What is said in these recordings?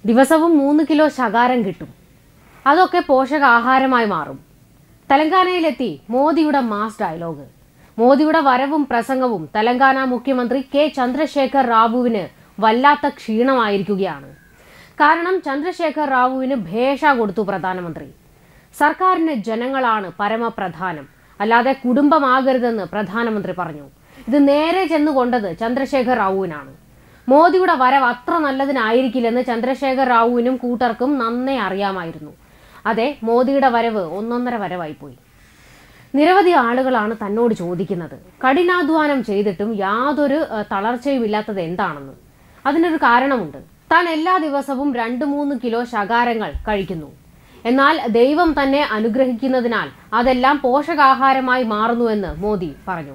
ദിവസവും മൂന്ന് കിലോ ശകാരം കിട്ടും അതൊക്കെ പോഷകാഹാരമായി മാറും തെലങ്കാനയിലെത്തി മോദിയുടെ മാസ് ഡയലോഗ് മോദിയുടെ വരവും പ്രസംഗവും തെലങ്കാന മുഖ്യമന്ത്രി കെ ചന്ദ്രശേഖർ റാവുവിന് വല്ലാത്ത ക്ഷീണമായിരിക്കുകയാണ് കാരണം ചന്ദ്രശേഖർ റാവുവിന് ഭേഷ കൊടുത്തു പ്രധാനമന്ത്രി സർക്കാരിന് ജനങ്ങളാണ് പരമപ്രധാനം അല്ലാതെ കുടുംബമാകരുതെന്ന് പ്രധാനമന്ത്രി പറഞ്ഞു ഇത് നേരെ ചെന്നുകൊണ്ടത് ചന്ദ്രശേഖർ റാവുവിനാണ് മോദിയുടെ വരവ് അത്ര നല്ലതിനായിരിക്കില്ലെന്ന് ചന്ദ്രശേഖർ റാവുവിനും കൂട്ടർക്കും നന്നേ അറിയാമായിരുന്നു അതെ മോദിയുടെ വരവ് ഒന്നൊന്നര വരവായിപ്പോയി നിരവധി ആളുകളാണ് തന്നോട് ചോദിക്കുന്നത് കഠിനാധ്വാനം ചെയ്തിട്ടും യാതൊരു ഏഹ്, തളർച്ചയും ഇല്ലാത്തത് എന്താണെന്ന് അതിനൊരു കാരണമുണ്ട് താൻ എല്ലാ ദിവസവും രണ്ട് മൂന്ന് കിലോ ശകാരങ്ങൾ കഴിക്കുന്നു എന്നാൽ ദൈവം തന്നെ അനുഗ്രഹിക്കുന്നതിനാൽ അതെല്ലാം പോഷകാഹാരമായി മാറുന്നുവെന്ന് മോദി പറഞ്ഞു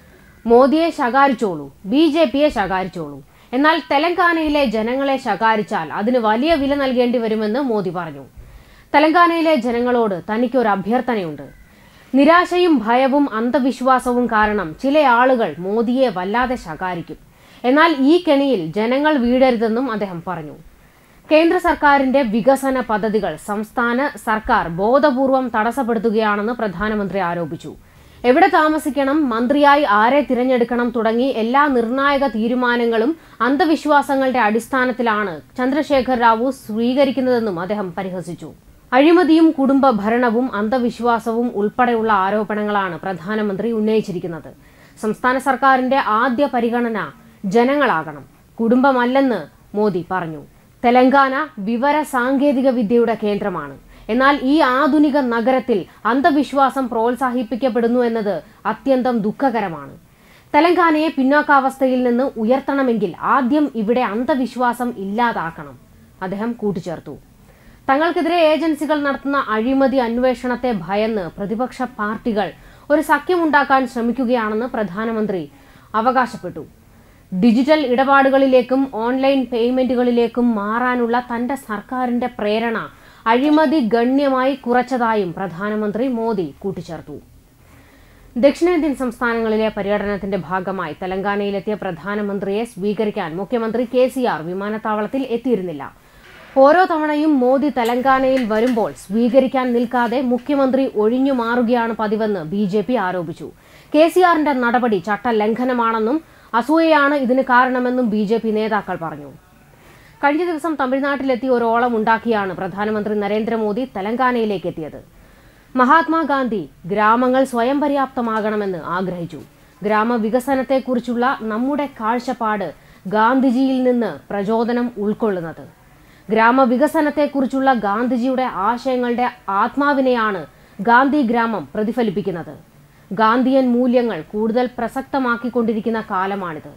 മോദിയെ ശകാരിച്ചോളൂ ബി ജെ പിയെ ശകാരിച്ചോളൂ എന്നാൽ തെലങ്കാനയിലെ ജനങ്ങളെ ശകാരിച്ചാൽ അതിന് വലിയ വില നൽകേണ്ടി വരുമെന്ന് മോദി പറഞ്ഞു തെലങ്കാനയിലെ ജനങ്ങളോട് തനിക്കൊരു അഭ്യർത്ഥനയുണ്ട് നിരാശയും ഭയവും അന്ധവിശ്വാസവും കാരണം ചില ആളുകൾ മോദിയെ വല്ലാതെ ശകാരിക്കും എന്നാൽ ഈ കെണിയിൽ ജനങ്ങൾ വീഴരുതെന്നും അദ്ദേഹം പറഞ്ഞു കേന്ദ്ര സർക്കാരിന്റെ വികസന പദ്ധതികൾ സംസ്ഥാന സർക്കാർ ബോധപൂർവം തടസ്സപ്പെടുത്തുകയാണെന്ന് പ്രധാനമന്ത്രി ആരോപിച്ചു എവിടെ താമസിക്കണം മന്ത്രിയായി ആരെ തിരഞ്ഞെടുക്കണം തുടങ്ങി എല്ലാ നിർണായക തീരുമാനങ്ങളും അന്ധവിശ്വാസങ്ങളുടെ അടിസ്ഥാനത്തിലാണ് ചന്ദ്രശേഖർ റാവു സ്വീകരിക്കുന്നതെന്നും അദ്ദേഹം പരിഹസിച്ചു അഴിമതിയും കുടുംബ ഭരണവും അന്ധവിശ്വാസവും ഉൾപ്പെടെയുള്ള ആരോപണങ്ങളാണ് പ്രധാനമന്ത്രി ഉന്നയിച്ചിരിക്കുന്നത് സംസ്ഥാന സർക്കാരിന്റെ ആദ്യ പരിഗണന ജനങ്ങളാകണം കുടുംബമല്ലെന്ന് മോദി പറഞ്ഞു തെലങ്കാന വിവര സാങ്കേതിക വിദ്യയുടെ കേന്ദ്രമാണ് എന്നാൽ ഈ ആധുനിക നഗരത്തിൽ അന്ധവിശ്വാസം പ്രോത്സാഹിപ്പിക്കപ്പെടുന്നു എന്നത് അത്യന്തം ദുഃഖകരമാണ് തെലങ്കാനയെ പിന്നോക്കാവസ്ഥയിൽ നിന്ന് ഉയർത്തണമെങ്കിൽ ആദ്യം ഇവിടെ അന്ധവിശ്വാസം ഇല്ലാതാക്കണം അദ്ദേഹം കൂട്ടിച്ചേർത്തു തങ്ങൾക്കെതിരെ ഏജൻസികൾ നടത്തുന്ന അഴിമതി അന്വേഷണത്തെ ഭയന്ന് പ്രതിപക്ഷ പാർട്ടികൾ ഒരു സഖ്യമുണ്ടാക്കാൻ ശ്രമിക്കുകയാണെന്ന് പ്രധാനമന്ത്രി അവകാശപ്പെട്ടു ഡിജിറ്റൽ ഇടപാടുകളിലേക്കും ഓൺലൈൻ പേയ്മെന്റുകളിലേക്കും മാറാനുള്ള തന്റെ സർക്കാരിന്റെ പ്രേരണ അഴിമതി ഗണ്യമായി കുറച്ചതായും പ്രധാനമന്ത്രി മോദി കൂട്ടിച്ചേർത്തു ദക്ഷിണേന്ത്യൻ സംസ്ഥാനങ്ങളിലെ പര്യടനത്തിന്റെ ഭാഗമായി തെലങ്കാനയിലെത്തിയ പ്രധാനമന്ത്രിയെ സ്വീകരിക്കാൻ മുഖ്യമന്ത്രി കെ സി ആർ വിമാനത്താവളത്തിൽ എത്തിയിരുന്നില്ല ഓരോ തവണയും മോദി തെലങ്കാനയിൽ വരുമ്പോൾ സ്വീകരിക്കാൻ നിൽക്കാതെ മുഖ്യമന്ത്രി ഒഴിഞ്ഞു മാറുകയാണ് പതിവെന്ന് ബി ജെ പി ആരോപിച്ചു കെ സി ആറിന്റെ നടപടി ചട്ടലംഘനമാണെന്നും അസൂയയാണ് ഇതിന് കാരണമെന്നും ബി ജെ പി നേതാക്കൾ പറഞ്ഞു കഴിഞ്ഞ ദിവസം തമിഴ്നാട്ടിലെത്തി ഒരു ഓളം ഉണ്ടാക്കിയാണ് പ്രധാനമന്ത്രി നരേന്ദ്രമോദി തെലങ്കാനയിലേക്ക് എത്തിയത് മഹാത്മാഗാന്ധി ഗ്രാമങ്ങൾ സ്വയം പര്യാപ്തമാകണമെന്ന് ആഗ്രഹിച്ചു ഗ്രാമവികസനത്തെക്കുറിച്ചുള്ള നമ്മുടെ കാഴ്ചപ്പാട് ഗാന്ധിജിയിൽ നിന്ന് പ്രചോദനം ഉൾക്കൊള്ളുന്നത് ഗ്രാമവികസനത്തെക്കുറിച്ചുള്ള ഗാന്ധിജിയുടെ ആശയങ്ങളുടെ ആത്മാവിനെയാണ് ഗാന്ധി ഗ്രാമം പ്രതിഫലിപ്പിക്കുന്നത് ഗാന്ധിയൻ മൂല്യങ്ങൾ കൂടുതൽ പ്രസക്തമാക്കിക്കൊണ്ടിരിക്കുന്ന കാലമാണിത്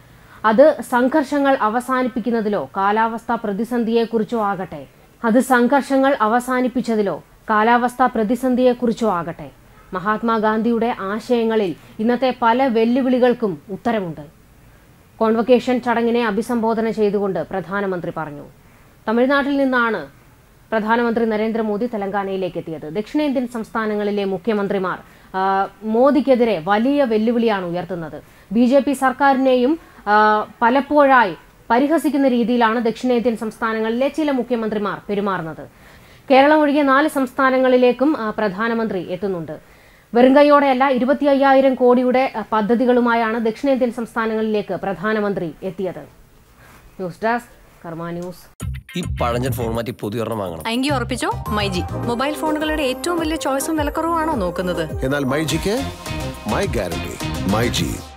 അത് സംഘർഷങ്ങൾ അവസാനിപ്പിക്കുന്നതിലോ കാലാവസ്ഥാ പ്രതിസന്ധിയെക്കുറിച്ചോ ആകട്ടെ അത് സംഘർഷങ്ങൾ അവസാനിപ്പിച്ചതിലോ കാലാവസ്ഥാ പ്രതിസന്ധിയെക്കുറിച്ചോ ആകട്ടെ മഹാത്മാഗാന്ധിയുടെ ആശയങ്ങളിൽ ഇന്നത്തെ പല വെല്ലുവിളികൾക്കും ഉത്തരമുണ്ട് കോൺവക്കേഷൻ ചടങ്ങിനെ അഭിസംബോധന ചെയ്തുകൊണ്ട് പ്രധാനമന്ത്രി പറഞ്ഞു തമിഴ്നാട്ടിൽ നിന്നാണ് പ്രധാനമന്ത്രി നരേന്ദ്രമോദി തെലങ്കാനയിലേക്ക് എത്തിയത് ദക്ഷിണേന്ത്യൻ സംസ്ഥാനങ്ങളിലെ മുഖ്യമന്ത്രിമാർ ആ, മോദിക്കെതിരെ വലിയ വെല്ലുവിളിയാണ് ഉയർത്തുന്നത് ബി ജെ പി സർക്കാരിനെയും ആ, പലപ്പോഴായി പരിഹസിക്കുന്ന രീതിയിലാണ് ദക്ഷിണേന്ത്യൻ സംസ്ഥാനങ്ങളിലെ ചില മുഖ്യമന്ത്രിമാർ പെരുമാറുന്നത് കേരളം ഒഴികെ നാല് സംസ്ഥാനങ്ങളിലേക്കും ആ, പ്രധാനമന്ത്രി എത്തുന്നുണ്ട് വെറുങ്കൈയോടെയല്ല ഇരുപത്തി അയ്യായിരം കോടിയുടെ ആ, പദ്ധതികളുമായാണ് ദക്ഷിണേന്ത്യൻ സംസ്ഥാനങ്ങളിലേക്ക് പ്രധാനമന്ത്രി എത്തിയത് ന്യൂസ് ഡെസ്ക് കർമ്മ ന്യൂസ് ഈ പഴഞ്ചൻ ഫോർമാറ്റ് പുതിയൊരെണ്ണം വാങ്ങണം എങ്കിൽ ഉറപ്പിച്ചോ മൈജി മൊബൈൽ ഫോണുകളുടെ ഏറ്റവും വലിയ ചോയ്സും വിലക്കുറവാണോ നോക്കുന്നത് എന്നാൽ മൈ ജിക്ക് മൈ ഗ്യാരണ്ടി മൈ ജി